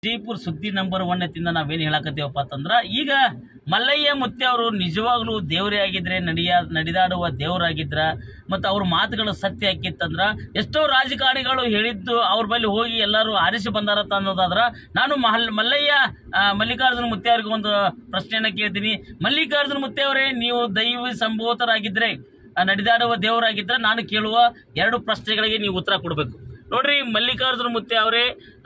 ವಿಜಯಪುರ ಸುದ್ದಿ number one ಎತ್ತಿಂದ ನಾವೇನು ಹೇಳಕತ್ತೀವಪ್ಪ ಅಂತಂದ್ರೆ ಈಗ ಮಲ್ಲಯ್ಯ ಮುತ್ತೆ ಅವರು ನಿಜವಾಗ್ಲೂ ದೇವರೇ ಆಗಿದ್ರೆ ನಡೆಯ ನಡೆದಾಡುವ ದೇವರಾಗಿದ್ರ ಮತ್ತು ಅವ್ರ ಮಾತುಗಳು ಸತ್ಯ ಹಾಕಿತ್ತಂದ್ರ ಎಷ್ಟೋ ರಾಜಕಾರಣಿಗಳು ಹೇಳಿದ್ದು ಅವ್ರ ಬಳಿ ಹೋಗಿ ಎಲ್ಲರೂ ಆರಿಸಿ ಬಂದಾರತ್ತ ಅನ್ನೋದಾದ್ರ ನಾನು ಮಹಲ್ ಮಲ್ಲಯ್ಯ ಆ, ಮಲ್ಲಿಕಾರ್ಜುನ ಮುತ್ತೆ ಅವ್ರಿಗೆ ಒಂದು ಪ್ರಶ್ನೆಯನ್ನ ಕೇಳ್ತೀನಿ ಮಲ್ಲಿಕಾರ್ಜುನ ಮುತ್ತೆ ಅವರೇ ನೀವು ದೈವ ಸಂಬೋಧರಾಗಿದ್ರೆ ಆ, ನಡೆದಾಡುವ ದೇವರಾಗಿದ್ರೆ ನಾನು ಕೇಳುವ ಎರಡು ಪ್ರಶ್ನೆಗಳಿಗೆ ನೀವು ಉತ್ತರ ಕೊಡಬೇಕು ನೋಡ್ರಿ ಮಲ್ಲಿಕಾರ್ಜುನ ಮುತ್ತೆ ಅವರೇ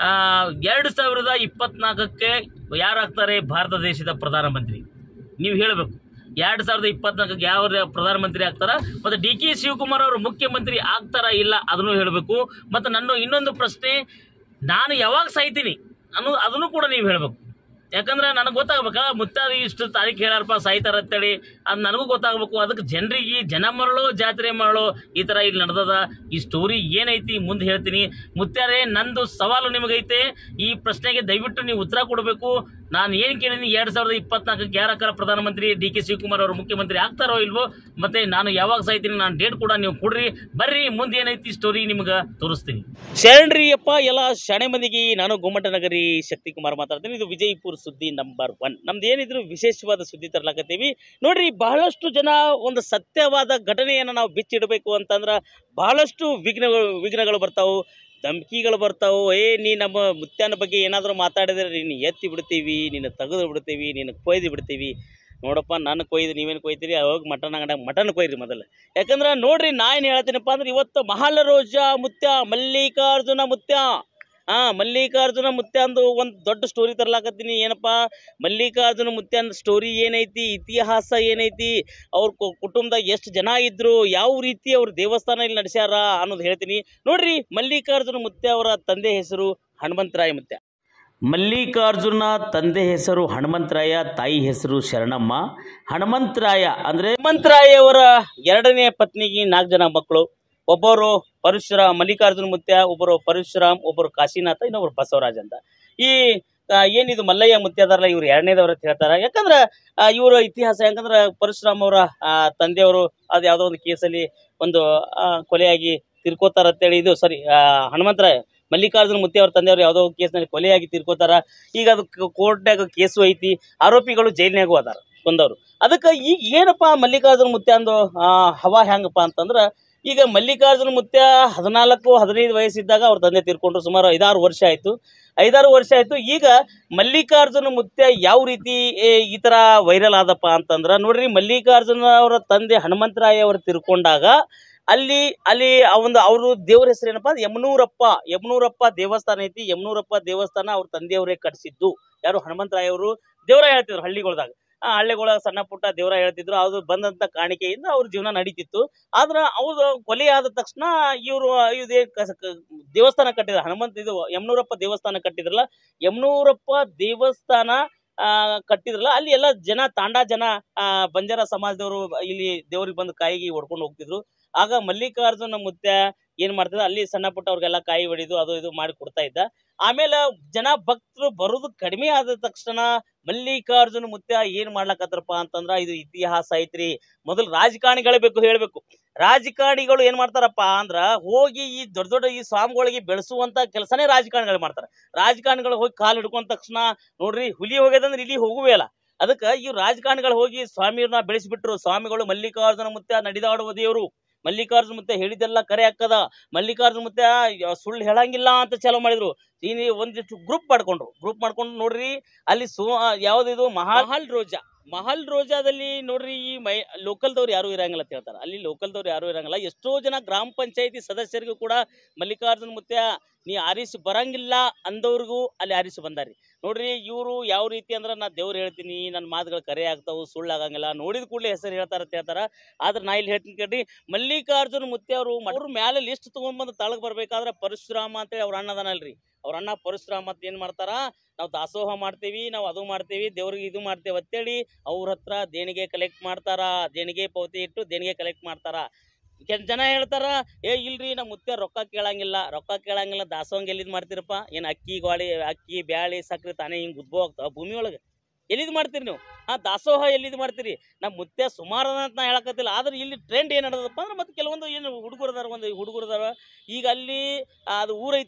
ಎರಡು ಸಾವಿರದ ಇಪ್ಪತ್ನಾಲ್ಕಕ್ಕೆ ಯಾರಾಗ್ತಾರೆ ಭಾರತ ದೇಶದ ಪ್ರಧಾನಮಂತ್ರಿ ನೀವು ಹೇಳಬೇಕು ಎರಡು ಸಾವಿರದ ಇಪ್ಪತ್ನಾಲ್ಕಕ್ಕೆ ಯಾವ ಪ್ರಧಾನಮಂತ್ರಿ ಆಗ್ತಾರ ಮತ್ತು ಡಿ ಕೆ ಶಿವಕುಮಾರ್ ಅವರು ಮುಖ್ಯಮಂತ್ರಿ ಆಗ್ತಾರಾ ಇಲ್ಲ ಅದನ್ನು ಹೇಳಬೇಕು ಮತ್ತು ನನ್ನ ಇನ್ನೊಂದು ಪ್ರಶ್ನೆ ನಾನು ಯಾವಾಗ ಸಾಯ್ತೀನಿ ಅನ್ನೋ ಅದನ್ನು ಕೂಡ ನೀವು ಹೇಳಬೇಕು ಯಾಕಂದ್ರೆ ನನಗೆ ಗೊತ್ತಾಗ್ಬೇಕ ಮುತ್ತಾದ ಇಷ್ಟು ತಾರೀಕು ಹೇಳಾರಪ್ಪ ಸಾಯ್ತಾರ ಅಂತೇಳಿ ಅದು ನನಗೂ ಗೊತ್ತಾಗಬೇಕು ಅದಕ್ಕೆ ಜನರಿಗೆ ಜನ ಮರಳು ಜಾತ್ರೆ ಮರಳು ಈ ಥರ ಇಲ್ಲಿ ನಡೆದದ ಈ ಸ್ಟೋರಿ ಏನೈತಿ ಮುಂದೆ ಹೇಳ್ತೀನಿ ಮುತ್ಯಾರೇ ನಂದು ಸವಾಲು ನಿಮಗೈತೆ ಈ ಪ್ರಶ್ನೆಗೆ ದಯವಿಟ್ಟು ನೀವು ಉತ್ತರ ಕೊಡಬೇಕು ನಾನು ಏನು ಕೇಳಿನಿ ಎರಡು ಸಾವಿರದ ಇಪ್ಪತ್ನಾಲ್ಕಕ್ಕೆ ಯಾರಕ್ಕಾರ ಪ್ರಧಾನಮಂತ್ರಿ ಡಿ ಕೆ ಶಿವಕುಮಾರ್ ಅವರು ಮುಖ್ಯಮಂತ್ರಿ ಆಗ್ತಾರೋ ಇಲ್ವೋ ಮತ್ತೆ ನಾನು ಯಾವಾಗ ಸಾಯ್ತೀನಿ ನಾನು ಡೇಟ್ ಕೂಡ ನೀವು ಕೊಡ್ರಿ ಬರ್ರಿ ಮುಂದೆ ಏನೈತಿ ಸ್ಟೋರಿ ನಿಮ್ಗೆ ತೋರಿಸ್ತೀನಿ ಶರಣ್ರಿ ಅಪ್ಪ ಎಲ್ಲ ಶಾಣೆ ಮಂದಿಗೆ ನಾನು ಗುಮ್ಮಟ ನಗರಿ ಶಕ್ತಿ ಕುಮಾರ್ ಮಾತಾಡ್ತೀನಿ ಇದು ವಿಜಯಪುರ ಸುದ್ದಿ ನಂಬರ್ ಒನ್ ನಮ್ದು ಏನಿದ್ರು ವಿಶೇಷವಾದ ಸುದ್ದಿ ತರ್ಲಾಕತ್ತೀವಿ ನೋಡ್ರಿ ಬಹಳಷ್ಟು ಜನ ಒಂದು ಸತ್ಯವಾದ ಘಟನೆಯನ್ನು ನಾವು ಬಿಚ್ಚಿಡಬೇಕು ಅಂತಂದ್ರೆ ಬಹಳಷ್ಟು ವಿಘ್ನಗಳು ವಿಘ್ನಗಳು ಬರ್ತಾವು ಧಮ್ಕಿಗಳು ಬರ್ತಾವು ಏ ನೀ ನಮ್ಮ ಮುತ್ಯಾನ ಬಗ್ಗೆ ಏನಾದರೂ ಮಾತಾಡಿದ್ರೆ ನೀನು ಎತ್ತಿ ಬಿಡ್ತೀವಿ ನೀನು ತೆಗೆದು ಬಿಡ್ತೀವಿ ನೀನು ಕೊಯ್ದು ಬಿಡ್ತೀವಿ ನೋಡಪ್ಪ ನಾನು ಕೊಯ್ದು ನೀವೇನು ಕೊಯ್ತೀರಿ ಹೋಗಿ ಮಟನ್ ಅಂಗಡ್ಯಾಗ ಮಟನ್ ಕೊಯ್ರಿ ಮೊದಲು ಯಾಕಂದ್ರೆ ನೋಡ್ರಿ ನಾ ಏನು ಹೇಳ್ತೀನಪ್ಪ ಅಂದ್ರೆ ಇವತ್ತು ಮಹಾಲರೋಜ ಮುತ್ಯ ಮಲ್ಲಿಕಾರ್ಜುನ ಮುತ್ಯ ಹಾಂ ಮಲ್ಲಿಕಾರ್ಜುನ ಮುತ್ಯ ಅಂದು ಒಂದು ದೊಡ್ಡ ಸ್ಟೋರಿ ತರ್ಲಾಕತ್ತೀನಿ ಏನಪ್ಪ ಮಲ್ಲಿಕಾರ್ಜುನ ಮುತ್ಯ ಅಂದ ಸ್ಟೋರಿ ಏನೈತಿ ಇತಿಹಾಸ ಏನೈತಿ ಅವ್ರ ಕು- ಕುಟುಂಬದಾಗ ಎಷ್ಟು ಜನ ಇದ್ರು ಯಾವ ರೀತಿ ಅವ್ರ ದೇವಸ್ಥಾನ ಇಲ್ಲಿ ನಡೆಸ್ಯಾರ ಅನ್ನೋದು ಹೇಳ್ತೀನಿ ನೋಡ್ರಿ ಮಲ್ಲಿಕಾರ್ಜುನ ಮುತ್ಯ ಅವರ ತಂದೆ ಹೆಸರು ಹನುಮಂತರಾಯ ಮುತ್ಯ ಮಲ್ಲಿಕಾರ್ಜುನ ತಂದೆ ಹೆಸರು ಹನುಮಂತರಾಯ ತಾಯಿ ಹೆಸರು ಶರಣಮ್ಮ ಹನುಮಂತರಾಯ ಅಂದ್ರೆ ಹನುಮಂತರಾಯ ಅವರ ಎರಡನೇ ಪತ್ನಿಗೆ ನಾಲ್ಕು ಜನ ಮಕ್ಕಳು ಒಬ್ಬರು ಪರಶುರಾಮ್ ಮಲ್ಲಿಕಾರ್ಜುನ ಮುತ್ಯ ಒಬ್ಬರು ಪರಶುರಾಮ್ ಒಬ್ಬರು ಕಾಶಿನಾಥ ಇನ್ನೊಬ್ರು ಬಸವರಾಜ್ ಅಂತ ಈ ಆ, ಏನಿದು ಮಲ್ಲಯ್ಯ ಮುತ್ಯ ಅದಾರಲ್ಲ ಇವ್ರು ಎರಡನೇದವ್ರು ಅಂತ ಹೇಳ್ತಾರೆ ಯಾಕಂದ್ರೆ ಆ, ಇವರ ಇತಿಹಾಸ ಯಾಕಂದ್ರೆ ಪರಶುರಾಮ್ ಅವರ ಆ, ತಂದೆಯವರು ಅದು ಯಾವುದೋ ಒಂದು ಕೇಸಲ್ಲಿ ಒಂದು ಆ, ಕೊಲೆಯಾಗಿ ತಿರ್ಕೋತಾರ ಅಂತೇಳಿ ಇದು ಸಾರಿ ಹನುಮಂತರಾಯ ಮಲ್ಲಿಕಾರ್ಜುನ ಮುತ್ಯ ಅವ್ರ ತಂದೆಯವರು ಯಾವುದೋ ಕೇಸ್ನಲ್ಲಿ ಕೊಲೆಯಾಗಿ ತಿರ್ಕೋತಾರ ಈಗ ಅದು ಕೋರ್ಟ್ನಾಗ ಕೇಸು ಐತಿ ಆರೋಪಿಗಳು ಜೈಲಿನಾಗೂ ಅದಾರ ಕೊಂದವರು ಅದಕ್ಕೆ ಈಗ ಏನಪ್ಪ ಮಲ್ಲಿಕಾರ್ಜುನ ಮುತ್ಯ ಅಂದು ಆ, ಹವಾ ಹೆಂಗಪ್ಪ ಅಂತಂದ್ರೆ ಈಗ ಮಲ್ಲಿಕಾರ್ಜುನ ಮುತ್ಯ ಹದಿನಾಲ್ಕು ಹದಿನೈದು ವಯಸ್ಸಿದ್ದಾಗ ಅವ್ರ ತಂದೆ ತೀರ್ಕೊಂಡ್ರು ಸುಮಾರು ಐದಾರು ವರ್ಷ ಆಯಿತು ಐದಾರು ವರ್ಷ ಆಯಿತು ಈಗ ಮಲ್ಲಿಕಾರ್ಜುನ ಮುತ್ಯ ಯಾವ ರೀತಿ ಏ, ಈ ಥರ ವೈರಲ್ ಆದಪ್ಪ ಅಂತಂದ್ರೆ ನೋಡ್ರಿ ಮಲ್ಲಿಕಾರ್ಜುನ ಅವರ ತಂದೆ ಹನುಮಂತರಾಯ ಅವರು ತಿರ್ಕೊಂಡಾಗ ಅಲ್ಲಿ ಅಲ್ಲಿ ಆ ಒಂದು ಅವರು ದೇವ್ರ ಹೆಸರು ಏನಪ್ಪ ಅಂದ್ರೆ ಯಮನೂರಪ್ಪ ಯಮನೂರಪ್ಪ ದೇವಸ್ಥಾನ ಐತಿ ಯಮನೂರಪ್ಪ ದೇವಸ್ಥಾನ ಅವ್ರ ತಂದೆಯವರೇ ಕಟ್ಸಿದ್ದು ಯಾರು ಹನುಮಂತರಾಯ ಅವರು ದೇವರ ಹೇಳ್ತಿದ್ರು ಹಳ್ಳಿಗಳ್ದಾಗ ಆ ಹಳ್ಳಿಗಳ ಸಣ್ಣ ಪುಟ್ಟ ದೇವರ ಹೇಳ್ತಿದ್ರು ಅದು ಬಂದಂತ ಕಾಣಿಕೆಯಿಂದ ಅವ್ರ ಜೀವನ ನಡೀತಿತ್ತು ಆದ್ರೆ ಅವ್ರು ಕೊಲೆ ಆದ ತಕ್ಷಣ ಇವರು ಇದೇ ದೇವಸ್ಥಾನ ಕಟ್ಟಿದ್ರು ಹನುಮಂತ ಇದು ಯಮನೂರಪ್ಪ ದೇವಸ್ಥಾನ ಕಟ್ಟಿದ್ರಲ್ಲ ಯಮನೂರಪ್ಪ ದೇವಸ್ಥಾನ ಆ, ಕಟ್ಟಿದ್ರಲ್ಲ ಅಲ್ಲಿ ಎಲ್ಲ ಜನ ತಾಂಡಾ ಜನ ಆ, ಬಂಜಾರ ಸಮಾಜದವರು ಇಲ್ಲಿ ದೇವ್ರಿಗೆ ಬಂದು ಕಾಯಿಗೆ ಹೊಡ್ಕೊಂಡು ಹೋಗ್ತಿದ್ರು ಆಗ ಮಲ್ಲಿಕಾರ್ಜುನ ಮುತ್ಯ ಏನ್ ಮಾಡ್ತಿದ್ದ ಅಲ್ಲಿ ಸಣ್ಣ ಪುಟ್ಟ ಅವ್ರಿಗೆಲ್ಲ ಕಾಯಿ ಹೊಡಿದು ಅದು ಇದು ಮಾಡಿ ಕೊಡ್ತಾ ಇದ್ದ ಆಮೇಲೆ ಜನ ಭಕ್ತರು ಬರೋದು ಕಡಿಮೆ ಆದ ತಕ್ಷಣ ಮಲ್ಲಿಕಾರ್ಜುನ ಮುತ್ಯ ಏನ್ ಮಾಡ್ಲಕತ್ರಪ್ಪ ಅಂತಂದ್ರ ಇದು ಇತಿಹಾಸ ಐತ್ರಿ ಮೊದಲು ರಾಜಕಾರಣಿಗಳೇ ಬೇಕು ಹೇಳ್ಬೇಕು ರಾಜಕಾರಣಿಗಳು ಏನ್ ಮಾಡ್ತಾರಪ್ಪ ಅಂದ್ರ ಹೋಗಿ ಈ ದೊಡ್ಡ ದೊಡ್ಡ ಈ ಸ್ವಾಮಿಗಳಿಗೆ ಬೆಳೆಸುವಂತ ಕೆಲಸನೇ ರಾಜಕಾರಣಿಗಳು ಮಾಡ್ತಾರೆ ರಾಜಕಾರಣಿಗಳು ಹೋಗಿ ಕಾಲು ಹಿಡ್ಕೊಂಡ ತಕ್ಷಣ ನೋಡ್ರಿ ಹುಲಿ ಹೋಗ್ಯದಂದ್ರೆ ಇಲ್ಲಿ ಹೋಗುವೇ ಇಲ್ಲ ಅದಕ್ಕೆ ಈ ರಾಜಕಾರಣಿಗಳು ಹೋಗಿ ಸ್ವಾಮಿಯವ್ರನ್ನ ಬೆಳೆಸಿಬಿಟ್ರು ಸ್ವಾಮಿಗಳು ಮಲ್ಲಿಕಾರ್ಜುನ ಮುತ್ಯ ನಡೆದಾಡುವ ದೇವರು ಮಲ್ಲಿಕಾರ್ಜುನ ಮುತ್ಯ ಹೇಳಿದೆಲ್ಲ ಕರೆ ಹಾಕದ ಮಲ್ಲಿಕಾರ್ಜುನ ಮುತ್ಯ ಯ- ಸುಳ್ಳು ಹೇಳಂಗಿಲ್ಲ ಅಂತ ಚಾಲೂ ಮಾಡಿದ್ರು ಇನ್ನು ಒಂದಿಷ್ಟು ಗ್ರೂಪ್ ಮಾಡ್ಕೊಂಡ್ರು ಗ್ರೂಪ್ ಮಾಡ್ಕೊಂಡು ನೋಡ್ರಿ ಅಲ್ಲಿ ಸೋ ಯಾವ್ದಿದು ಮಹಾಲ್ ರೋಜಾ ಮಹಲ್ ರೋಜಾದಲ್ಲಿ ನೋಡ್ರಿ ಈ ಮೈ ಲೋಕಲ್ದವ್ರು ಯಾರು ಇರಂಗಿಲ್ಲ ಅಂತ ಹೇಳ್ತಾರೆ ಅಲ್ಲಿ ಲೋಕಲ್ದವ್ರು ಯಾರು ಇರಂಗಿಲ್ಲ ಎಷ್ಟೋ ಜನ ಗ್ರಾಮ ಪಂಚಾಯತಿ ಸದಸ್ಯರಿಗೂ ಕೂಡ ಮಲ್ಲಿಕಾರ್ಜುನ ಮುತ್ಯ ನೀ ಆರಿಸಿ ಬರಂಗಿಲ್ಲ ಅಂದವ್ರಿಗೂ ಅಲ್ಲಿ ಆರಿಸಿ ಬಂದಾರಿ ನೋಡ್ರಿ ಇವರು ಯಾವ ರೀತಿ ಅಂದ್ರೆ ನಾ ದೇವ್ರು ಹೇಳ್ತೀನಿ ನನ್ನ ಮಾತುಗಳು ಕರೆ ಆಗ್ತಾವು ಸುಳ್ಳು ಆಗಂಗಿಲ್ಲ ನೋಡಿದ ಕೂಡಲೇ ಹೆಸರು ಹೇಳ್ತಾರ ಅಂತ ಹೇಳ್ತಾರ ಆದ್ರೆ ನಾ ಇಲ್ಲಿ ಹೇಳ್ತೀನಿ ಕೇಳ್ರಿ ಮಲ್ಲಿಕಾರ್ಜುನ ಮುತ್ಯ ಅವರು ಅವ್ರ ಮ್ಯಾಲೆ ಲಿಸ್ಟ್ ತಗೊಂಡ್ಬಂದು ತಳಗ್ ಬರ್ಬೇಕಾದ್ರೆ ಪರಶುರಾಮ ಅಂತೇಳಿ ಅವ್ರ ಅಣ್ಣದನಲ್ರಿ ಅವ್ರ ಅಣ್ಣ ಪರಶುರಾಮ ಅಂತ ಏನ್ ಮಾಡ್ತಾರ ನಾವು ದಾಸೋಹ ಮಾಡ್ತೀವಿ ನಾವು ಅದು ಮಾಡ್ತೀವಿ ದೇವ್ರಿಗೆ ಇದು ಮಾಡ್ತೇವೆ ಅಂತೇಳಿ ಅವ್ರ ಹತ್ರ ದೇಣಿಗೆ ಕಲೆಕ್ಟ್ ಮಾಡ್ತಾರ ದೇಣಿಗೆ ಪಾವತಿ ಇಟ್ಟು ದೇಣಿಗೆ ಕಲೆಕ್ಟ್ ಮಾಡ್ತಾರ ಕೆಲ ಜನ ಹೇಳ್ತಾರ ಏ ಇಲ್ರಿ ನಮ್ಮ ಮುತ್ಯ ರೊಕ್ಕ ಕೇಳಂಗಿಲ್ಲ ರೊಕ್ಕ ಕೇಳಂಗಿಲ್ಲ ದಾಸೋಹಂಗ ಎಲ್ಲಿದ್ ಮಾಡ್ತೀರಪ್ಪ ಏನು ಅಕ್ಕಿ ಗೋಳಿ ಅಕ್ಕಿ ಬ್ಯಾಳಿ ಸಕ್ರೆ ತಾನೇ ಹಿಂಗೆ ಉದ್ಭವ ಆಗ್ತಾವ ಭೂಮಿ ಒಳಗೆ ಎಲ್ಲಿದ್ ಮಾಡ್ತೀರಿ ನೀವು ಹಾ ದಾಸೋಹ ಎಲ್ಲಿದ್ ಮಾಡ್ತೀರಿ ನಮ್ಮ ಮುತ್ಯ ಸುಮಾರು ಅದ ಅಂತ ನಾ ಹೇಳಕತ್ತಿಲ್ಲ ಆದ್ರೆ ಇಲ್ಲಿ ಟ್ರೆಂಡ್ ಏನು ನಡೆದಪ್ಪ ಅಂದ್ರೆ ಮತ್ತೆ ಕೆಲವೊಂದು ಏನು ಹುಡುಗರು ಅದಾರ ಒಂದು ಹುಡುಗರು ಅದಾರ ಈಗ ಅಲ್ಲಿ ಆ, ಅದು ಊರೈತಲ್ಲ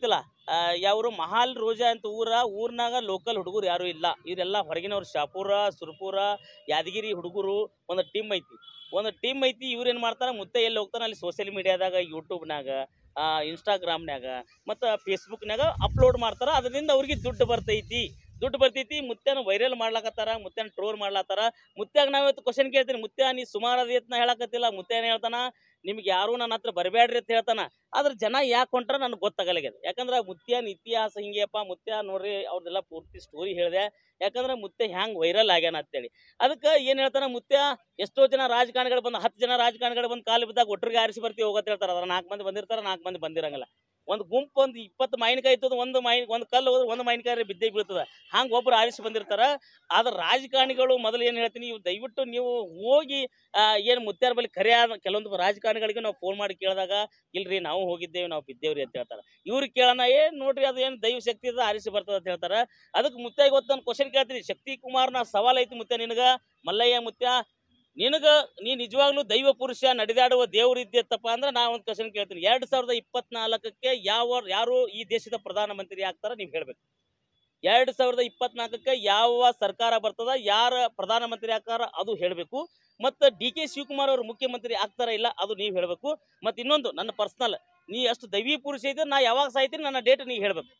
ಯಾವರು ಮಹಾಲ್ ರೋಜಾ ಅಂತ ಊರ ಊರ್ನಾಗ ಲೋಕಲ್ ಹುಡುಗರು ಯಾರೂ ಇಲ್ಲ ಇವರೆಲ್ಲ ಹೊರಗಿನವ್ರು ಶಾಪುರ ಸುರಪುರ ಯಾದಗಿರಿ ಹುಡುಗರು ಒಂದು ಟೀಮ್ ಐತಿ ಒಂದು ಟೀಮ್ ಐತಿ ಇವ್ರು ಏನು ಮಾಡ್ತಾರೆ ಮುತ್ತೆ ಎಲ್ಲಿ ಹೋಗ್ತಾನೆ ಅಲ್ಲಿ ಸೋಷಿಯಲ್ ಮೀಡಿಯಾದಾಗ ಯೂಟ್ಯೂಬ್ನಾಗ ಇನ್ಸ್ಟಾಗ್ರಾಮ್ನಾಗ ಮತ್ತು ಫೇಸ್ಬುಕ್ನಾಗ ಅಪ್ಲೋಡ್ ಮಾಡ್ತಾರೆ ಅದರಿಂದ ಅವ್ರಿಗೆ ದುಡ್ಡು ಬರ್ತೈತಿ ದುಡ್ಡು ಬರ್ತೈತಿ ಮುತ್ಯಾನ ವೈರಲ್ ಮಾಡ್ಲಾಕತ್ತಾರ ಮುತ್ಯಾನ ಟ್ರೋಲ್ ಮಾಡ್ಲಾತ್ತಾರ ಮುತ್ಯಾಗ ನಾವು ಇವತ್ತು ಕ್ವಶನ್ ಕೇಳ್ತೀನಿ ಮುತ್ಯ ನೀ ಸುಮಾರು ಅದೇತ್ನ ಹೇಳಕತ್ತಿಲ್ಲ ಮುತ್ಯ ಏನು ಹೇಳ್ತಾನ ನಿಮ್ಗೆ ಯಾರೂ ನನ್ನ ಹತ್ರ ಬರಬೇಡ್ರಿ ಅಂತ ಹೇಳ್ತಾನ ಆದ್ರೆ ಜನ ಯಾಕೆ ಹೊಂಟ್ರ ನನಗೆ ಗೊತ್ತಾಗಲಾಗ್ಯದ ಯಾಕಂದ್ರೆ ಮುತ್ಯನ ಇತಿಹಾಸ ಹಿಂಗೆಯಪ್ಪ ಮುತ್ಯ ನೋಡ್ರಿ ಅವ್ರದ್ದೆಲ್ಲ ಪೂರ್ತಿ ಸ್ಟೋರಿ ಹೇಳಿದೆ ಯಾಕಂದ್ರೆ ಮುತ್ಯ ಹ್ಯಾಂಗ್ ವೈರಲ್ ಆಗ್ಯಾನ ಅಂತೇಳಿ ಅದಕ್ಕೆ ಏನು ಹೇಳ್ತಾನ ಮುತ್ಯ ಎಷ್ಟೋ ಜನ ರಾಜಕಾರಣಿಗಳು ಬಂದು ಹತ್ತು ಜನ ರಾಜಕಾರಣಿಗಳು ಬಂದು ಕಾಲು ಬಿದ್ದಾಗ ಒಟ್ಟರಿಗೆ ಆರಿಸಿ ಬರ್ತೀವಿ ಹೋಗತ್ತೆ ಹೇಳ್ತಾರೆ ಅದ್ರ ನಾಲ್ಕು ಮಂದಿ ಬಂದಿರ್ತಾರೆ ನಾಲ್ಕು ಮಂದಿ ಬಂದಿರಂಗಿಲ್ಲ ಒಂದು ಗುಂಪು ಒಂದು ಇಪ್ಪತ್ತು ಮಾವಿನಕಾಯಿ ಇರ್ತದ ಒಂದು ಮಾವಿನ ಒಂದು ಕಲ್ಲು ಹೋದ್ರೆ ಒಂದು ಮಾವಿನಕಾಯಿ ಬಿದ್ದೇ ಬೀಳ್ತದ ಹಂಗೆ ಒಬ್ರು ಆರಿಸಿ ಬಂದಿರ್ತಾರ ಆದ್ರೆ ರಾಜಕಾರಣಿಗಳು ಮೊದಲು ಏನು ಹೇಳ್ತೀನಿ ನೀವು ದಯವಿಟ್ಟು ನೀವು ಹೋಗಿ ಏನು ಮುತ್ಯಾರ ಬಳಿ ಖರೆ ಆದ ಕೆಲವೊಂದು ರಾಜಕಾರಣಿಗಳಿಗೆ ನಾವು ಫೋನ್ ಮಾಡಿ ಕೇಳಿದಾಗ ಇಲ್ರಿ ನಾವು ಹೋಗಿದ್ದೇವೆ ನಾವು ಬಿದ್ದೇವ್ರಿ ಅಂತ ಹೇಳ್ತಾರೆ ಇವ್ರು ಕೇಳೋಣ ಏ ನೋಡ್ರಿ ಅದು ಏನು ದೈವ ಶಕ್ತಿ ಇರ್ತದೆ ಆರಿಸಿ ಬರ್ತದೆ ಅಂತ ಹೇಳ್ತಾರೆ ಅದಕ್ಕೆ ಮುತ್ಯ ಇವತ್ತು ನಾನು ಕ್ವಶನ್ ಕೇಳ್ತೀನಿ ಶಕ್ತಿ ಕುಮಾರ್ನ ಸವಾಲ್ ಐತಿ ಮುತ್ಯ ನಿನಗ ಮಲ್ಲಯ್ಯ ಮುತ್ಯ ನಿನಗ ನೀ ನಿಜವಾಗ್ಲೂ ದೈವ ಪುರುಷ ನಡೆದಾಡುವ ದೇವ್ರು ಇದ್ದೆತ್ತಪ್ಪ ಅಂದ್ರೆ ನಾ ಒಂದು ಕ್ವಶನ್ ಕೇಳ್ತೀನಿ ಎರಡು ಸಾವಿರದ ಇಪ್ಪತ್ನಾಲ್ಕಕ್ಕೆ ಯಾವ ಯಾರು ಈ ದೇಶದ ಪ್ರಧಾನಮಂತ್ರಿ ಆಗ್ತಾರ ನೀವು ಹೇಳ್ಬೇಕು ಎರಡು ಸಾವಿರದ ಇಪ್ಪತ್ನಾಲ್ಕಕ್ಕೆ ಯಾವ ಸರ್ಕಾರ ಬರ್ತದ ಯಾರ ಪ್ರಧಾನಮಂತ್ರಿ ಆಗ್ತಾರ ಅದು ಹೇಳಬೇಕು ಮತ್ತು ಡಿ ಕೆ ಶಿವಕುಮಾರ್ ಅವರು ಮುಖ್ಯಮಂತ್ರಿ ಆಗ್ತಾರ ಇಲ್ಲ ಅದು ನೀವು ಹೇಳಬೇಕು ಮತ್ತು ಇನ್ನೊಂದು ನನ್ನ ಪರ್ಸ್ನಲ್ ನೀ ಅಷ್ಟು ದೈವಿ ಪುರುಷ ಇದ್ರೆ ನಾ ಯಾವಾಗ ಸಾಯ್ತೀನಿ ನನ್ನ ಡೇಟ್ ನೀ ಹೇಳಬೇಕು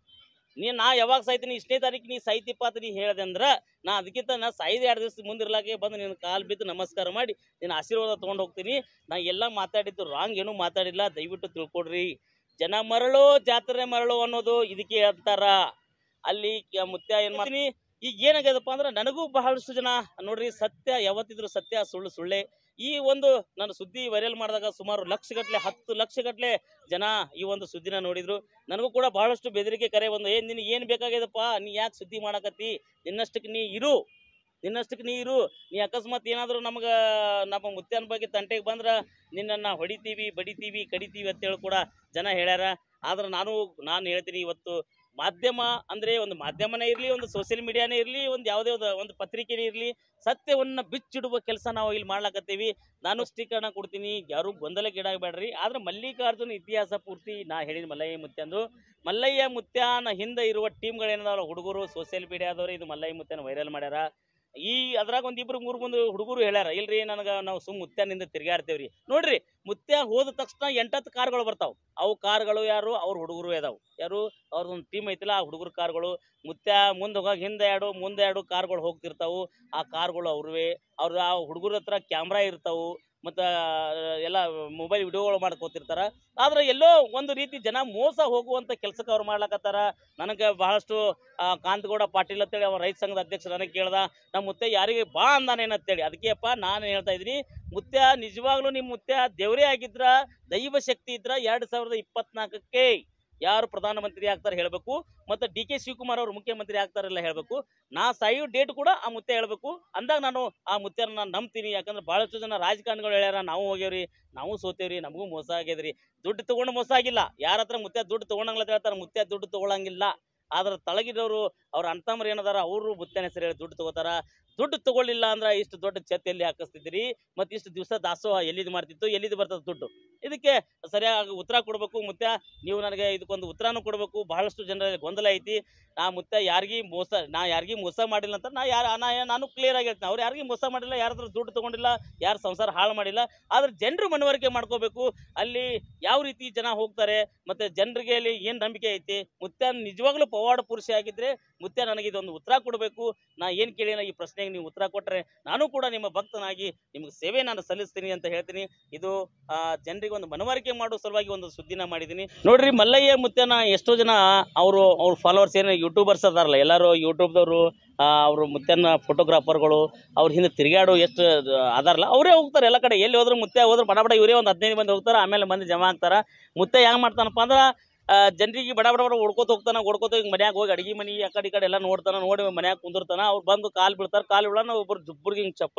ನೀ ನಾ ಯಾವಾಗ ಸಾಯ್ತೀನಿ ಇಷ್ಟನೇ ತಾರೀಕು ನೀ ಸಾಯ್ತಿಪ್ಪ ಅಂತ ನೀ ಹೇಳ್ದೆ ಅಂದ್ರೆ ನಾ ಅದಕ್ಕಿಂತ ನಾ ಸಾಯ್ದು ಎರಡು ದಿವಸ ಮುಂದಿರ್ಲಾಗೆ ಬಂದು ನಿನ್ನ ಕಾಲು ಬಿದ್ದು ನಮಸ್ಕಾರ ಮಾಡಿ ನಿನ್ನ ಆಶೀರ್ವಾದ ತೊಗೊಂಡು ಹೋಗ್ತೀನಿ ನಾ ಎಲ್ಲ ಮಾತಾಡಿದ್ದು ರಾಂಗ್ ಏನೂ ಮಾತಾಡಿಲ್ಲ ದಯವಿಟ್ಟು ತಿಳ್ಕೊಡ್ರಿ ಜನ ಮರಳು ಜಾತ್ರೆ ಮರಳು ಅನ್ನೋದು ಇದಕ್ಕೆ ಅಂತಾರ ಅಲ್ಲಿ ಕ- ಮುತ್ಯ ಏನು ಮಾಡ್ತೀನಿ ಈಗ ಏನಾಗ್ಯದಪ್ಪ ಅಂದ್ರೆ ನನಗೂ ಬಹಳಷ್ಟು ಜನ ನೋಡ್ರಿ ಸತ್ಯ ಯಾವತ್ತಿದ್ರು ಸತ್ಯ ಸುಳ್ಳು ಸುಳ್ಳೆ ಈ ಒಂದು ನಾನು ಸುದ್ದಿ ವೈರಲ್ ಮಾಡಿದಾಗ ಸುಮಾರು ಲಕ್ಷಗಟ್ಟಲೆ ಹತ್ತು ಲಕ್ಷಗಟ್ಟಲೆ ಜನ ಈ ಒಂದು ಸುದ್ದಿನ ನೋಡಿದ್ರು ನನಗೂ ಕೂಡ ಬಹಳಷ್ಟು ಬೆದರಿಕೆ ಕರೆ ಒಂದು ಏನ್ ನಿನಗೆ ಏನು ಬೇಕಾಗ್ಯದಪ್ಪ ನೀ ಯಾಕೆ ಸುದ್ದಿ ಮಾಡಕತ್ತಿ ನಿನ್ನಷ್ಟಕ್ಕೆ ನೀ ಇರು ನಿನ್ನಷ್ಟಕ್ಕೆ ನೀ ಇರು ನೀ ಅಕಸ್ಮಾತ್ ಏನಾದರೂ ನಮ್ಗೆ ನಮ್ಮ ಮುತ್ಯನ ಬಗ್ಗೆ ತಂಟೆಗೆ ಬಂದ್ರೆ ನಿನ್ನನ್ನು ಹೊಡಿತೀವಿ ಬಡಿತೀವಿ ಕಡಿತೀವಿ ಅಂತೇಳಿ ಕೂಡ ಜನ ಹೇಳ್ಯಾರ ಆದ್ರೆ ನಾನು ನಾನು ಹೇಳ್ತೀನಿ ಇವತ್ತು ಮಾಧ್ಯಮ ಅಂದರೆ ಒಂದು ಮಾಧ್ಯಮನೇ ಇರಲಿ ಒಂದು ಸೋಷಿಯಲ್ ಮೀಡಿಯಾನೇ ಇರಲಿ ಒಂದು ಯಾವುದೇ ಒಂದು ಒಂದು ಪತ್ರಿಕೆನೇ ಇರಲಿ ಸತ್ಯವನ್ನು ಬಿಚ್ಚಿಡುವ ಕೆಲಸ ನಾವು ಇಲ್ಲಿ ಮಾಡ್ಲಾಕತ್ತೀವಿ ನಾನು ಸ್ಪಷ್ಟೀಕರಣ ಕೊಡ್ತೀನಿ ಯಾರು ಗೊಂದಲಕ್ಕೀಡಾಗಬೇಡ್ರಿ ಆದ್ರೆ ಮಲ್ಲಿಕಾರ್ಜುನ ಇತಿಹಾಸ ಪೂರ್ತಿ ನಾ ಹೇಳಿದ ಮಲ್ಲಯ್ಯ ಮುತ್ಯಂದು ಮಲ್ಲಯ್ಯ ಮುತ್ಯಾನ ಹಿಂದೆ ಇರುವ ಟೀಮ್ಗಳೇನದಾವಲ್ಲ ಹುಡುಗರು ಸೋಷಿಯಲ್ ಮೀಡಿಯಾದವ್ರು ಇದು ಮಲ್ಲಯ್ಯ ಮುತ್ಯನ ವೈರಲ್ ಮಾಡ್ಯಾರ ಈ ಅದ್ರಾಗ ಒಂದು ಇಬ್ರು ಮೂರು ಮಂದಿ ಹುಡುಗರು ಹೇಳ್ಯಾರ ಇಲ್ರಿ ನನಗೆ ನಾವು ಸುಮ್ ಮುತ್ಯಾನಿಂದ ತಿರ್ಗಾಡ್ತೇವ್ರಿ ನೋಡ್ರಿ ಮುತ್ಯ ಹೋದ ತಕ್ಷಣ ಎಂಟತ್ತು ಕಾರ್ಗಳು ಬರ್ತಾವ ಅವು ಕಾರ್ಗಳು ಯಾರು ಅವ್ರ ಹುಡುಗರು ಅದಾವು ಯಾರು ಅವ್ರದ್ದೊಂದು ಟೀಮ್ ಐತಿಲ್ಲ ಆ ಹುಡುಗರು ಕಾರ್ಗಳು ಮುತ್ಯ ಮುಂದೆ ಹೋಗಾಗ ಹಿಂದೆ ಎರಡು ಮುಂದೆ ಎರಡು ಕಾರ್ಗಳು ಹೋಗ್ತಿರ್ತಾವು ಆ ಕಾರ್ಗಳು ಅವ್ರವೇ ಅವ್ರ ಆ ಹುಡುಗರ ಹತ್ರ ಕ್ಯಾಮ್ರಾ ಇರ್ತಾವು ಮತ್ತು ಎಲ್ಲ ಮೊಬೈಲ್ ವಿಡಿಯೋಗಳು ಮಾಡ್ಕೋತಿರ್ತಾರ ಆದ್ರೆ ಎಲ್ಲೋ ಒಂದು ರೀತಿ ಜನ ಮೋಸ ಹೋಗುವಂಥ ಕೆಲ್ಸಕ್ಕೆ ಅವ್ರು ಮಾಡ್ಲಕತ್ತಾರ ನನಗೆ ಬಹಳಷ್ಟು ಆ, ಕಾಂತಗೌಡ ಪಾಟೀಲ್ ಅಂತೇಳಿ ಅವ ರೈತ ಸಂಘದ ಅಧ್ಯಕ್ಷ ನನಗೆ ಕೇಳ್ದ ನಮ್ಮ ಮುತ್ಯ ಯಾರಿಗೆ ಬಾ ಅಂದಾನೇನಂತೇಳಿ ಅದಕ್ಕೆಪ್ಪ ನಾನು ಹೇಳ್ತಾ ಇದ್ದೀನಿ ಮುತ್ಯ ನಿಜವಾಗ್ಲೂ ನಿಮ್ಮ ಮುತ್ಯ ದೇವರೇ ಆಗಿದ್ರ ದೈವ ಶಕ್ತಿ ಇದ್ರ ಎರಡು ಸಾವಿರದ ಇಪ್ಪತ್ನಾಲ್ಕಕ್ಕೆ ಯಾರು ಪ್ರಧಾನಮಂತ್ರಿ ಆಗ್ತಾರೆ ಹೇಳಬೇಕು ಮತ್ತು ಡಿ ಕೆ ಶಿವಕುಮಾರ್ ಅವರು ಮುಖ್ಯಮಂತ್ರಿ ಆಗ್ತಾರಲ್ಲ ಹೇಳಬೇಕು ನಾ ಸಾಯೋ ಡೇಟ್ ಕೂಡ ಆ ಮುತ್ಯ ಹೇಳಬೇಕು ಅಂದಾಗ ನಾನು ಆ ಮುತ್ಯನ ನಾನು ನಂಬ್ತೀನಿ ಯಾಕಂದ್ರೆ ಭಾಳಷ್ಟು ಜನ ರಾಜಕಾರಣಿಗಳು ಹೇಳ್ಯಾರ ನಾವು ಹೋಗ್ಯಾವ್ರಿ ನಾವು ಸೋತೇವ್ರಿ ನಮಗೂ ಮೋಸ ಆಗ್ಯದ್ರಿ ದುಡ್ಡು ತೊಗೊಂಡು ಮೋಸ ಆಗಿಲ್ಲ ಯಾರ ಹತ್ರ ಮುತ್ಯ ದುಡ್ಡು ತೊಗೊಂಡಂಗಿಲ್ಲ ಅಂತ ಹೇಳ್ತಾರೆ ಮುತ್ಯ ದುಡ್ಡು ತೊಗೊಳಂಗಿಲ್ಲ ಆದ್ರೆ ತಳಗಿರೋರು ಅವ್ರ ಅಣ್ತಮ್ಮರು ಏನದಾರ ಅವರು ಮುತ್ಯನ ಹೆಸರು ಹೇಳಿ ದುಡ್ಡು ತಗೋತಾರ ದುಡ್ಡು ತಗೊಳ್ಳಿಲ್ಲ ಅಂದ್ರೆ ಇಷ್ಟು ದೊಡ್ಡ ಛತ್ ಎಲ್ಲಿ ಹಾಕಿಸ್ತಿದ್ರಿ ಮತ್ತು ಇಷ್ಟು ದಿವಸ ದಾಸೋಹ ಎಲ್ಲಿದು ಮಾಡ್ತಿತ್ತು ಎಲ್ಲಿದು ಬರ್ತದೆ ದುಡ್ಡು ಇದಕ್ಕೆ ಸರಿಯಾಗಿ ಉತ್ತರ ಕೊಡಬೇಕು ಮುತ್ಯ ನೀವು ನನಗೆ ಇದಕ್ಕೊಂದು ಉತ್ತರನೂ ಕೊಡಬೇಕು ಬಹಳಷ್ಟು ಜನರಲ್ಲಿ ಗೊಂದಲ ಐತಿ ನಾ ಮುತ್ಯ ಯಾರಿಗೂ ಮೋಸ ನಾ ಯಾರಿಗೂ ಮೋಸ ಮಾಡಿಲ್ಲ ಅಂತ ನಾ ಯಾರು ನಾ ನಾನು ಕ್ಲಿಯರ್ ಆಗಿ ಹೇಳ್ತೀನಿ ಅವ್ರು ಯಾರಿಗೂ ಮೋಸ ಮಾಡಿಲ್ಲ ಯಾರ ಹತ್ರ ದುಡ್ಡು ತೊಗೊಂಡಿಲ್ಲ ಯಾರು ಸಂಸಾರ ಹಾಳು ಮಾಡಿಲ್ಲ ಆದ್ರೆ ಜನರು ಮನವರಿಕೆ ಮಾಡ್ಕೋಬೇಕು ಅಲ್ಲಿ ಯಾವ ರೀತಿ ಜನ ಹೋಗ್ತಾರೆ ಮತ್ತು ಜನರಿಗೆ ಅಲ್ಲಿ ಏನು ನಂಬಿಕೆ ಐತಿ ಮುತ್ಯ ನಿಜವಾಗ್ಲೂ ಪವಾಡ ಪುರುಷ ಆಗಿದ್ರೆ ಮುತ್ಯ ನನಗೆ ಇದೊಂದು ಉತ್ತರ ಕೊಡಬೇಕು ನಾ ಏನು ಕೇಳಿನ ಈ ಪ್ರಶ್ನೆಗೆ ನೀವು ಉತ್ತರ ಕೊಟ್ಟರೆ ನಾನು ಕೂಡ ನಿಮ್ಮ ಭಕ್ತನಾಗಿ ನಿಮ್ಗೆ ಸೇವೆ ನಾನು ಸಲ್ಲಿಸ್ತೀನಿ ಅಂತ ಹೇಳ್ತೀನಿ ಇದು ಜನರಿಗೆ ಒಂದು ಮನವರಿಕೆ ಮಾಡೋ ಸಲುವಾಗಿ ಒಂದು ಸುದ್ದಿನ ಮಾಡಿದ್ದೀನಿ ನೋಡ್ರಿ ಮಲ್ಲಯ್ಯ ಮುತ್ಯನ ಎಷ್ಟೋ ಜನ ಅವರು ಅವ್ರ ಫಾಲೋವರ್ಸ್ ಏನು ಯೂಟ್ಯೂಬರ್ಸ್ ಅದಾರಲ್ಲ ಎಲ್ಲರೂ ಯೂಟ್ಯೂಬ್ದವರು ಅವರು ಮುತ್ಯನ ಫೋಟೋಗ್ರಾಫರ್ಗಳು ಅವ್ರ ಹಿಂದೆ ತಿರುಗಾಡೋ ಎಷ್ಟು ಅದಾರಲ್ಲ ಅವರೇ ಹೋಗ್ತಾರೆ ಎಲ್ಲ ಕಡೆ ಎಲ್ಲಿ ಹೋದ್ರು ಮುತ್ಯ ಹೋದ್ರೆ ಬಡ ಬಡ ಇವರೇ ಒಂದು ಹದಿನೈದು ಮಂದಿ ಹೋಗ್ತಾರೆ ಆಮೇಲೆ ಮಂದಿ ಜಮಾ ಆಗ್ತಾರೆ ಮುತ್ಯ ಹೆಂಗೆ ಮಾಡ್ತಾನಪ್ಪ ಅಂದ್ರೆ ಜನರಿಗೆ ಬಡ ಬಡ ಬಡ ಓಡ್ಕೋತ ಹೋಗ್ತಾನ ಓಡ್ಕೋತ ಹಿಂಗೆ ಮನ್ಯಾಗ ಹೋಗಿ ಅಡಿಗೆ ಮನೆ ಆ ಕಡೆ ಈ ಕಡೆ ಎಲ್ಲ ನೋಡ್ತಾನ ನೋಡಿ ಮನ್ಯಾಗ ಕುಂದಿರ್ತಾನ ಅವ್ರು ಬಂದು ಕಾಲು ಬೀಳ್ತಾರೆ ಕಾಲು ಬೀಳೋಣ ಒಬ್ಬರು ಜುಬ್ಬರಿಗೆ ಹಿಂಗೆ ಚಪ್ಪರಿಸಿ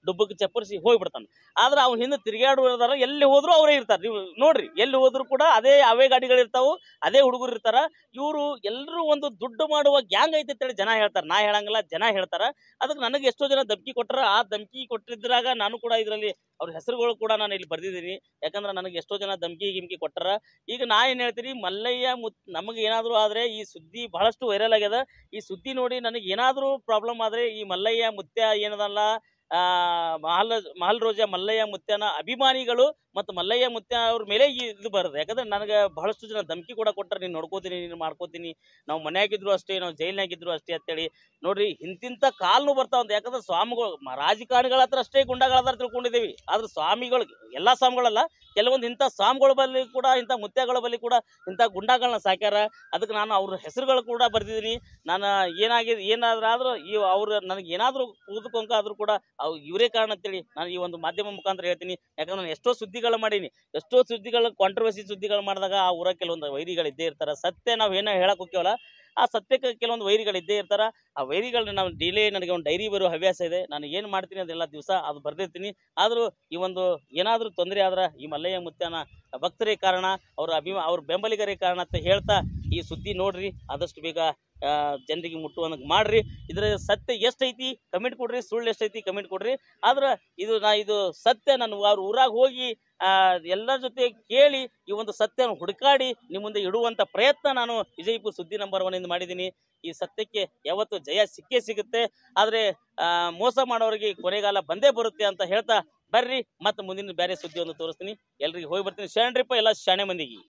ಡುಬ್ಬಕ್ಕೆ ಚಪ್ಪರಿಸಿ ಹೋಗ್ಬಿಡ್ತಾನೆ ಆದ್ರೆ ಅವ್ನ ಹಿಂದೆ ತಿರುಗಾಡುವುದಾರ ಎಲ್ಲಿ ಹೋದ್ರು ಅವರೇ ಇರ್ತಾರೆ ನೀವು ನೋಡ್ರಿ ಎಲ್ಲಿ ಹೋದ್ರು ಕೂಡ ಅದೇ ಅವೇ ಗಾಡಿಗಳು ಇರ್ತಾವು ಅದೇ ಹುಡುಗರು ಇರ್ತಾರ ಇವರು ಎಲ್ಲರೂ ಒಂದು ದುಡ್ಡು ಮಾಡುವ ಗ್ಯಾಂಗ್ ಐತೆ ಅಂತೇಳಿ ಜನ ಹೇಳ್ತಾರೆ ನಾ ಹೇಳಂಗಿಲ್ಲ ಜನ ಹೇಳ್ತಾರ ಅದಕ್ಕೆ ನನಗೆ ಎಷ್ಟೋ ಜನ ಧಮ್ಕಿ ಕೊಟ್ಟರ ಆ ಧಮ್ಕಿ ಕೊಟ್ಟಿದ್ರಾಗ ನಾನು ಕೂಡ ಇದರಲ್ಲಿ ಅವ್ರ ಹೆಸರುಗಳು ಕೂಡ ನಾನು ಇಲ್ಲಿ ಬರ್ದಿದ್ದೀನಿ ಯಾಕಂದ್ರೆ ನನಗೆ ಎಷ್ಟೋ ಜನ ಧಮ್ಕಿ ಗಿಮ್ಕಿ ಕೊಟ್ಟರ ಈಗ ನಾ ಏನು ಹೇಳ್ತೀನಿ ಮಲ್ಲಯ್ಯ ಮುತ್ ನಮಗೆ ಏನಾದರೂ ಆದರೆ ಈ ಸುದ್ದಿ ಬಹಳಷ್ಟು ವೈರಲ್ ಆಗ್ಯದ ಈ ಸುದ್ದಿ ನೋಡಿ ನನಗೆ ಏನಾದರೂ ಪ್ರಾಬ್ಲಮ್ ಆದರೆ ಈ ಮಲ್ಲಯ್ಯ ಮುತ್ಯ ಏನದಲ್ಲ ಆ, ಮಹಲ್ ಮಹಲ್ ರೋಜ ಮಲ್ಲಯ್ಯ ಮುತ್ಯನ ಅಭಿಮಾನಿಗಳು ಮತ್ತು ಮಲ್ಲಯ್ಯ ಮುತ್ಯ ಅವ್ರ ಮೇಲೆ ಈ ಇದು ಬರುತ್ತೆ ಯಾಕಂದ್ರೆ ನನಗೆ ಬಹಳಷ್ಟು ಜನ ಧಮ್ಕಿ ಕೂಡ ಕೊಟ್ಟರೆ ನೀನು ನೋಡ್ಕೋತೀನಿ ನೀನು ಮಾಡ್ಕೋತೀನಿ ನಾವು ಮನ್ಯಾಗಿದ್ರು ಅಷ್ಟೇ ನಾವು ಜೈಲ್ನಾಗಿದ್ರು ಅಷ್ಟೇ ಅಂತೇಳಿ ನೋಡ್ರಿ ಇಂತಿಂಥ ಕಾಲ್ನು ಬರ್ತಾವಂತ ಯಾಕಂದ್ರೆ ಸ್ವಾಮಿಗಳು ಮ- ರಾಜಕಾರಣಿಗಳ ಹತ್ರ ಅಷ್ಟೇ ಗುಂಡಾಗಳದಾರ ತಿಳ್ಕೊಂಡಿದ್ದೀವಿ ಆದ್ರೆ ಸ್ವಾಮಿಗಳು ಎಲ್ಲ ಸ್ವಾಮಿಗಳಲ್ಲ ಕೆಲವೊಂದು ಇಂಥ ಸ್ವಾಮಿಗಳ ಬಲ್ಲಿ ಕೂಡ ಇಂಥ ಮುತ್ಯಗಳ ಬಲ್ಲಿ ಕೂಡ ಇಂಥ ಗುಂಡಾಗಳನ್ನ ಸಾಕ್ಯಾರ ಅದಕ್ಕೆ ನಾನು ಅವ್ರ ಹೆಸರುಗಳು ಕೂಡ ಬರ್ದಿದ್ದೀನಿ ನಾನು ಏನಾಗಿದೆ ಏನಾದ್ರೂ ಆದ್ರೂ ಈ ಅವ್ರು ನನಗೆ ಏನಾದರೂ ಕೂದಕೊಂಕ ಆದ್ರೂ ಕೂಡ ಅವು ಇವರೇ ಕಾರಣ ಅಂತೇಳಿ ನಾನು ಈ ಒಂದು ಮಾಧ್ಯಮ ಮುಖಾಂತರ ಹೇಳ್ತೀನಿ ಯಾಕಂದ್ರೆ ನಾನು ಎಷ್ಟೋ ಸುದ್ದಿಗಳು ಮಾಡೀನಿ ಎಷ್ಟೋ ಸುದ್ದಿಗಳು ಕಾಂಟ್ರವರ್ಸಿ ಸುದ್ದಿಗಳು ಮಾಡಿದಾಗ ಆ ಊರಾಗ ಕೆಲವೊಂದು ವೈರಿಗಳು ಇದ್ದೇ ಇರ್ತಾರೆ ಸತ್ಯ ನಾವು ಏನೋ ಹೇಳಕ್ ಹೋಗ್ತೀವಲ್ಲ ಆ ಸತ್ಯಕ್ಕೆ ಕೆಲವೊಂದು ವೈರಿಗಳು ಇದ್ದೇ ಇರ್ತಾರ ಆ ವೈರಿಗಳನ್ನ ನಾವು ಡಿಲೇ ನನಗೆ ಒಂದು ಡೈರಿ ಬರೋ ಹವ್ಯಾಸ ಇದೆ ನಾನು ಏನು ಮಾಡ್ತೀನಿ ಅದೆಲ್ಲ ದಿವಸ ಅದು ಬರ್ದಿರ್ತೀನಿ ಆದರೂ ಈ ಒಂದು ಏನಾದರೂ ತೊಂದರೆ ಆದ್ರೆ ಈ ಮಲ್ಲಯ್ಯ ಮುತ್ಯನ ಭಕ್ತರೇ ಕಾರಣ ಅವ್ರ ಅಭಿಮಾ ಅವ್ರ ಬೆಂಬಲಿಗರೇ ಕಾರಣ ಅಂತ ಹೇಳ್ತಾ ಈ ಸುದ್ದಿ ನೋಡ್ರಿ ಆದಷ್ಟು ಬೇಗ ಆ, ಜನರಿಗೆ ಮುಟ್ಟುವಂಗೆ ಮಾಡ್ರಿ ಇದ್ರ ಸತ್ಯ ಎಷ್ಟೈತಿ ಕಮೆಂಟ್ ಕೊಡ್ರಿ ಸುಳ್ಳು ಎಷ್ಟೈತಿ ಕಮೆಂಟ್ ಕೊಡ್ರಿ ಆದ್ರೆ ಇದು ನಾ ಇದು ಸತ್ಯ ನಾನು ಅವ್ರ ಊರಾಗ ಹೋಗಿ ಆ, ಎಲ್ಲರ ಜೊತೆ ಕೇಳಿ ಈ ಒಂದು ಸತ್ಯನ ಹುಡುಕಾಡಿ ನಿಮ್ಮ ಮುಂದೆ ಇಡುವಂಥ ಪ್ರಯತ್ನ ನಾನು ವಿಜಯಪುರ ಸುದ್ದಿ ನಂಬರ್ ಒನ್ ಇಂದ ಮಾಡಿದ್ದೀನಿ ಈ ಸತ್ಯಕ್ಕೆ ಯಾವತ್ತು ಜಯ ಸಿಕ್ಕೇ ಸಿಗುತ್ತೆ ಆದರೆ ಮೋಸ ಮಾಡೋರಿಗೆ ಕೊನೆಗಾಲ ಬಂದೇ ಬರುತ್ತೆ ಅಂತ ಹೇಳ್ತಾ ಬರ್ರಿ ಮತ್ತೆ ಮುಂದಿನ ಬೇರೆ ಸುದ್ದಿಯನ್ನು ತೋರಿಸ್ತೀನಿ ಎಲ್ರಿಗೆ ಹೋಗಿ ಬರ್ತೀನಿ ಶರಣರಿಪ್ಪ ಎಲ್ಲ ಶಾಣೆ ಮಂದಿಗೆ